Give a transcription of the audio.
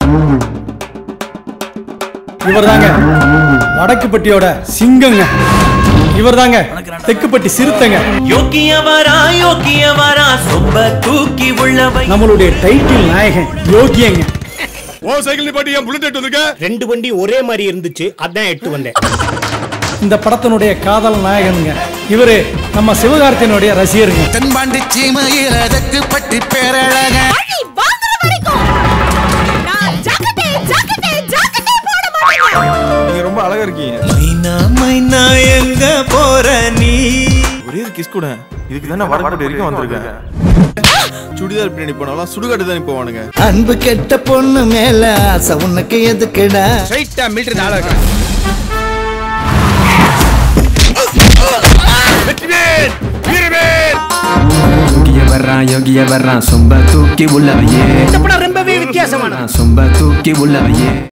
இவர்தாங்க வடக்குப்பட்டியோட சிங்கங்க இவர்தாங்க தெக்குப்பட்டி சிறுத்தைங்க யோக்கியவரா யோக்கியவரா சொம்ப தூக்கி உள்ளவை நம்மளுடைய டைட்டில் நாயகன் யோகியங்க ஓ சைக்கிள் நிப்பாட்டி என் புல்லட் எடுத்து வந்திருக்க ரெண்டு வண்டி ஒரே மாதிரி இருந்துச்சு அதான் எட்டு வந்தேன் இந்த படத்தினுடைய காதல் நாயகனுங்க இவரு நம்ம சிவகார்த்தியனுடைய ரசிகருங்க தென்பாண்டி சீமையில் அதற்கு பட்டி பேரழக அடி வாங்குற வரைக்கும் நான் ஜாக்கெட்டே ஜாக்கெட்டே ஜாக்கெட்டே போட மாட்டேன் நீங்க ரொம்ப அழகா இருக்கீங்க மைனா மைனா எங்க போற நீ ஒரே ஒரு கிஸ் கூட இதுக்கு தானே வடக்கோட்டை வரைக்கும் வந்திருக்கேன் சுடிதார் பின்னாடி போனாலும் சுடுகாட்டு தான் போவானுங்க அன்பு கெட்ட பொண்ணு மேல ஆசை உனக்கு எதுக்குடா ஸ்ட்ரைட்டா மிலிட்டரி ஆளா இருக்கேன் யோகிய வர்றான் யோகிய வர்றான் சொம்ப தூக்கி உள்ளவையே இந்த படம் ரொம்பவே வித்தியாசமான சொம்ப தூக்கி உள்ளவையே